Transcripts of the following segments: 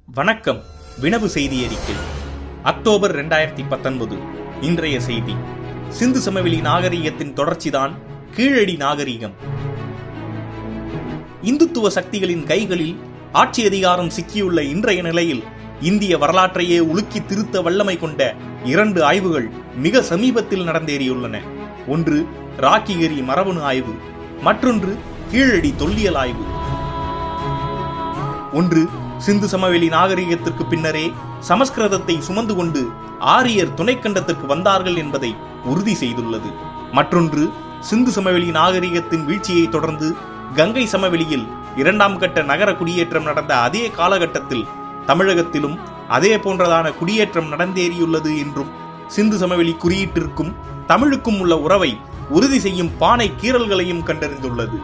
வணக்கம் வினவு செய்தி அறிக்கை அக்டோபர் ரெண்டாயிரத்தி பத்தொன்பது இன்றைய செய்தி சிந்து சமவெளி நாகரிகத்தின் தொடர்ச்சிதான் கீழடி நாகரிகம் இந்துத்துவ சக்திகளின் கைகளில் ஆட்சி அதிகாரம் சிக்கியுள்ள இன்றைய நிலையில் இந்திய வரலாற்றையே உலுக்கி திருத்த வல்லமை கொண்ட இரண்டு ஆய்வுகள் மிக சமீபத்தில் நடந்தேறியுள்ளன ஒன்று ராக்கிகிரி மரபணு ஆய்வு மற்றொன்று கீழடி தொல்லியல் ஆய்வு ஒன்று சிந்து சமவெளி நாகரிகத்திற்கு பின்னரே சமஸ்கிருதத்தை சுமந்து கொண்டு ஆரியர் துணைக்கண்டத்திற்கு வந்தார்கள் என்பதை உறுதி செய்துள்ளது மற்றொன்று சிந்து சமவெளி நாகரிகத்தின் வீழ்ச்சியை தொடர்ந்து கங்கை சமவெளியில் இரண்டாம் கட்ட நகர குடியேற்றம் நடந்த அதே காலகட்டத்தில் தமிழகத்திலும் அதே போன்றதான குடியேற்றம் நடந்தேறியுள்ளது என்றும் சிந்து சமவெளி குறியீட்டிற்கும் தமிழுக்கும் உள்ள உறவை உறுதி செய்யும் பானை கீறல்களையும் கண்டறிந்துள்ளது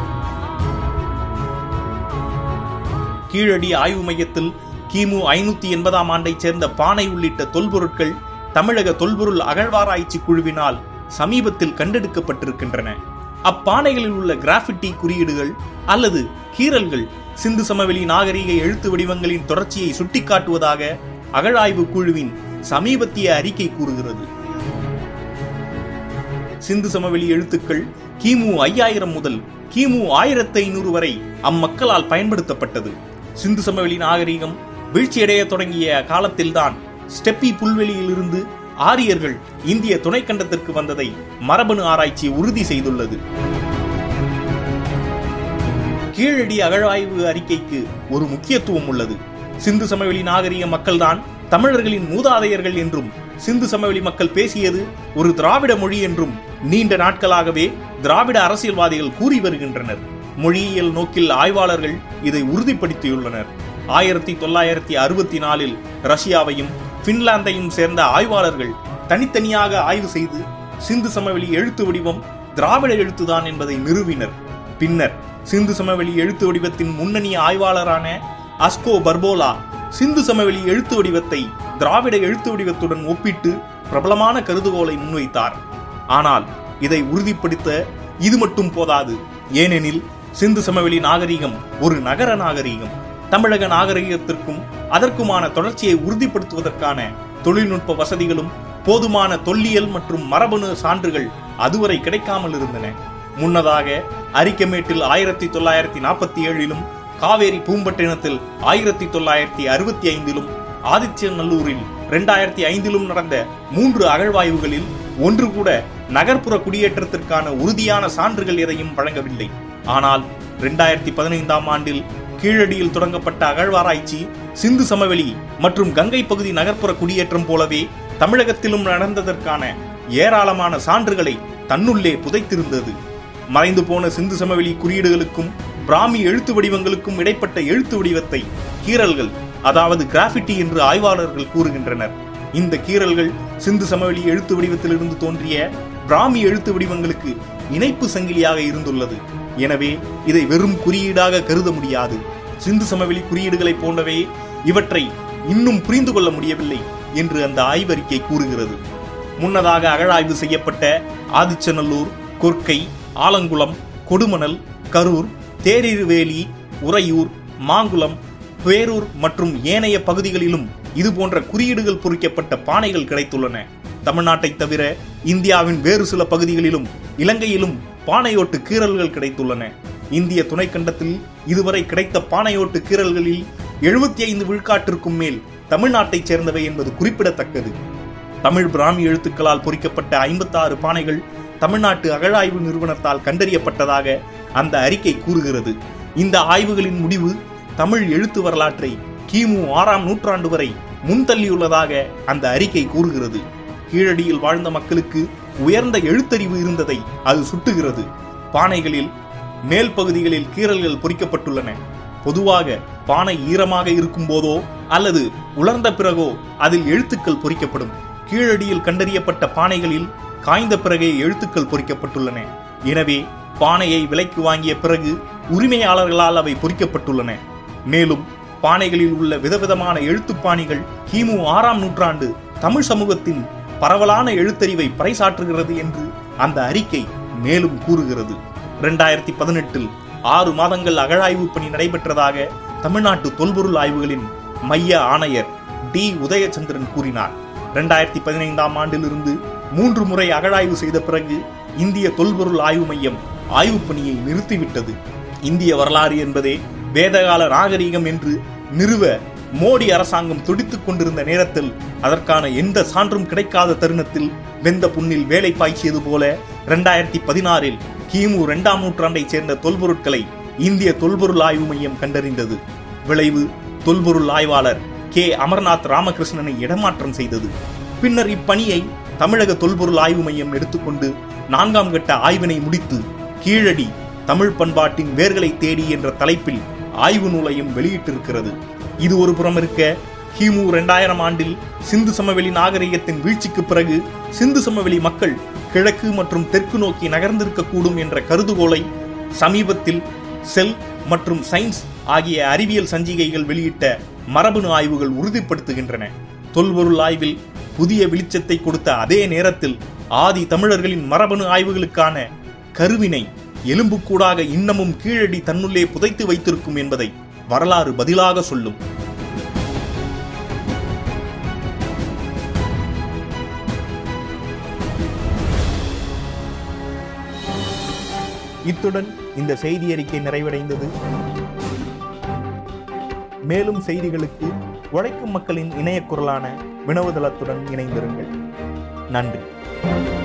கீழடி ஆய்வு மையத்தில் கிமு ஐநூத்தி எண்பதாம் ஆண்டைச் சேர்ந்த பானை உள்ளிட்ட தொல்பொருட்கள் தமிழக தொல்பொருள் அகழ்வாராய்ச்சி குழுவினால் சமீபத்தில் கண்டெடுக்கப்பட்டிருக்கின்றன அப்பானைகளில் உள்ள கிராஃபிட்டி குறியீடுகள் அல்லது கீறல்கள் சிந்து சமவெளி நாகரிக எழுத்து வடிவங்களின் தொடர்ச்சியை சுட்டிக்காட்டுவதாக அகழாய்வு குழுவின் சமீபத்திய அறிக்கை கூறுகிறது சிந்து சமவெளி எழுத்துக்கள் கிமு ஐயாயிரம் முதல் கிமு ஆயிரத்தி ஐநூறு வரை அம்மக்களால் பயன்படுத்தப்பட்டது சிந்து சமவெளி நாகரிகம் வீழ்ச்சியடைய தொடங்கிய காலத்தில்தான் ஸ்டெப்பி புல்வெளியிலிருந்து ஆரியர்கள் இந்திய துணைக்கண்டத்திற்கு வந்ததை மரபணு ஆராய்ச்சி உறுதி செய்துள்ளது கீழடி அகழாய்வு அறிக்கைக்கு ஒரு முக்கியத்துவம் உள்ளது சிந்து சமவெளி நாகரிக மக்கள்தான் தமிழர்களின் மூதாதையர்கள் என்றும் சிந்து சமவெளி மக்கள் பேசியது ஒரு திராவிட மொழி என்றும் நீண்ட நாட்களாகவே திராவிட அரசியல்வாதிகள் கூறி வருகின்றனர் மொழியியல் நோக்கில் ஆய்வாளர்கள் இதை உறுதிப்படுத்தியுள்ளனர் ஆயிரத்தி தொள்ளாயிரத்தி அறுபத்தி நாலில் ரஷ்யாவையும் பின்லாந்தையும் சேர்ந்த ஆய்வாளர்கள் தனித்தனியாக ஆய்வு செய்து சிந்து சமவெளி எழுத்து வடிவம் திராவிட எழுத்துதான் என்பதை நிறுவினர் பின்னர் சிந்து சமவெளி எழுத்து வடிவத்தின் முன்னணி ஆய்வாளரான அஸ்கோ பர்போலா சிந்து சமவெளி எழுத்து வடிவத்தை திராவிட எழுத்து வடிவத்துடன் ஒப்பிட்டு பிரபலமான கருதுகோளை முன்வைத்தார் ஆனால் இதை உறுதிப்படுத்த இது மட்டும் போதாது ஏனெனில் சிந்து சமவெளி நாகரிகம் ஒரு நகர நாகரிகம் தமிழக நாகரிகத்திற்கும் அதற்குமான தொடர்ச்சியை உறுதிப்படுத்துவதற்கான தொழில்நுட்ப வசதிகளும் போதுமான தொல்லியல் மற்றும் மரபணு சான்றுகள் அதுவரை கிடைக்காமல் இருந்தன முன்னதாக அரிக்கமேட்டில் ஆயிரத்தி தொள்ளாயிரத்தி நாற்பத்தி ஏழிலும் காவேரி பூம்பட்டினத்தில் ஆயிரத்தி தொள்ளாயிரத்தி அறுபத்தி ஐந்திலும் ஆதித்யநல்லூரில் இரண்டாயிரத்தி ஐந்திலும் நடந்த மூன்று அகழ்வாய்வுகளில் ஒன்று கூட நகர்ப்புற குடியேற்றத்திற்கான உறுதியான சான்றுகள் எதையும் வழங்கவில்லை ஆனால் இரண்டாயிரத்தி பதினைந்தாம் ஆண்டில் கீழடியில் தொடங்கப்பட்ட அகழ்வாராய்ச்சி சிந்து சமவெளி மற்றும் கங்கை பகுதி நகர்ப்புற குடியேற்றம் போலவே தமிழகத்திலும் நடந்ததற்கான ஏராளமான சான்றுகளை தன்னுள்ளே புதைத்திருந்தது மறைந்து போன சிந்து சமவெளி குறியீடுகளுக்கும் பிராமி எழுத்து வடிவங்களுக்கும் இடைப்பட்ட எழுத்து வடிவத்தை கீறல்கள் அதாவது கிராஃபிட்டி என்று ஆய்வாளர்கள் கூறுகின்றனர் இந்த கீறல்கள் சிந்து சமவெளி எழுத்து வடிவத்திலிருந்து தோன்றிய பிராமி எழுத்து வடிவங்களுக்கு இணைப்பு சங்கிலியாக இருந்துள்ளது எனவே இதை வெறும் குறியீடாக கருத முடியாது சிந்து சமவெளி குறியீடுகளைப் போன்றவே இவற்றை இன்னும் புரிந்து கொள்ள முடியவில்லை என்று அந்த ஆய்வறிக்கை கூறுகிறது முன்னதாக அகழாய்வு செய்யப்பட்ட ஆதிச்சநல்லூர் கொர்க்கை ஆலங்குளம் கொடுமணல் கரூர் தேரிருவேலி உறையூர் மாங்குளம் பேரூர் மற்றும் ஏனைய பகுதிகளிலும் இதுபோன்ற குறியீடுகள் பொறிக்கப்பட்ட பானைகள் கிடைத்துள்ளன தமிழ்நாட்டை தவிர இந்தியாவின் வேறு சில பகுதிகளிலும் இலங்கையிலும் பானையோட்டு கீறல்கள் கிடைத்துள்ளன இந்திய துணைக்கண்டத்தில் இதுவரை கிடைத்த பானையோட்டு கீறல்களில் எழுபத்தி ஐந்து விழுக்காட்டிற்கும் மேல் தமிழ்நாட்டைச் சேர்ந்தவை என்பது குறிப்பிடத்தக்கது தமிழ் பிராமி எழுத்துக்களால் பொறிக்கப்பட்ட ஐம்பத்தாறு பானைகள் தமிழ்நாட்டு அகழாய்வு நிறுவனத்தால் கண்டறியப்பட்டதாக அந்த அறிக்கை கூறுகிறது இந்த ஆய்வுகளின் முடிவு தமிழ் எழுத்து வரலாற்றை கிமு ஆறாம் நூற்றாண்டு வரை முன்தள்ளியுள்ளதாக அந்த அறிக்கை கூறுகிறது கீழடியில் வாழ்ந்த மக்களுக்கு உயர்ந்த எழுத்தறிவு இருந்ததை அது சுட்டுகிறது பானைகளில் மேல் பகுதிகளில் கீறல்கள் பொறிக்கப்பட்டுள்ளன பொதுவாக பானை ஈரமாக இருக்கும் போதோ அல்லது உலர்ந்த பிறகோ அதில் எழுத்துக்கள் பொறிக்கப்படும் கீழடியில் கண்டறியப்பட்ட பானைகளில் காய்ந்த பிறகே எழுத்துக்கள் பொறிக்கப்பட்டுள்ளன எனவே பானையை விலைக்கு வாங்கிய பிறகு உரிமையாளர்களால் அவை பொறிக்கப்பட்டுள்ளன மேலும் பானைகளில் உள்ள விதவிதமான எழுத்துப்பாணிகள் கிமு ஆறாம் நூற்றாண்டு தமிழ் சமூகத்தின் பரவலான எழுத்தறிவை பறைசாற்றுகிறது என்று அந்த அறிக்கை மேலும் கூறுகிறது இரண்டாயிரத்தி பதினெட்டில் ஆறு மாதங்கள் அகழாய்வு பணி நடைபெற்றதாக தமிழ்நாட்டு தொல்பொருள் ஆய்வுகளின் மைய ஆணையர் டி உதயச்சந்திரன் கூறினார் இரண்டாயிரத்தி பதினைந்தாம் ஆண்டிலிருந்து மூன்று முறை அகழாய்வு செய்த பிறகு இந்திய தொல்பொருள் ஆய்வு மையம் ஆய்வுப் பணியை நிறுத்திவிட்டது இந்திய வரலாறு என்பதே வேதகால நாகரீகம் என்று நிறுவ மோடி அரசாங்கம் துடித்துக் கொண்டிருந்த நேரத்தில் அதற்கான எந்த சான்றும் கிடைக்காத தருணத்தில் வெந்த புண்ணில் வேலை பாய்ச்சியது போல இரண்டாயிரத்தி பதினாறில் கிமு இரண்டாம் நூற்றாண்டைச் சேர்ந்த தொல்பொருட்களை இந்திய தொல்பொருள் ஆய்வு மையம் கண்டறிந்தது விளைவு தொல்பொருள் ஆய்வாளர் கே அமர்நாத் ராமகிருஷ்ணனை இடமாற்றம் செய்தது பின்னர் இப்பணியை தமிழக தொல்பொருள் ஆய்வு மையம் எடுத்துக்கொண்டு நான்காம் கட்ட ஆய்வினை முடித்து கீழடி தமிழ் பண்பாட்டின் வேர்களை தேடி என்ற தலைப்பில் ஆய்வு நூலையும் வெளியிட்டிருக்கிறது இது ஒரு புறம் இருக்க கிமு இரண்டாயிரம் ஆண்டில் சிந்து சமவெளி நாகரிகத்தின் வீழ்ச்சிக்கு பிறகு சிந்து சமவெளி மக்கள் கிழக்கு மற்றும் தெற்கு நோக்கி நகர்ந்திருக்கக்கூடும் என்ற கருதுகோளை சமீபத்தில் செல் மற்றும் சயின்ஸ் ஆகிய அறிவியல் சஞ்சிகைகள் வெளியிட்ட மரபணு ஆய்வுகள் உறுதிப்படுத்துகின்றன தொல்பொருள் ஆய்வில் புதிய வெளிச்சத்தை கொடுத்த அதே நேரத்தில் ஆதி தமிழர்களின் மரபணு ஆய்வுகளுக்கான கருவினை எலும்புக்கூடாக இன்னமும் கீழடி தன்னுள்ளே புதைத்து வைத்திருக்கும் என்பதை வரலாறு பதிலாக சொல்லும் இத்துடன் இந்த செய்தி அறிக்கை நிறைவடைந்தது மேலும் செய்திகளுக்கு உழைக்கும் மக்களின் இணைய குரலான வினவுதளத்துடன் இணைந்திருங்கள் நன்றி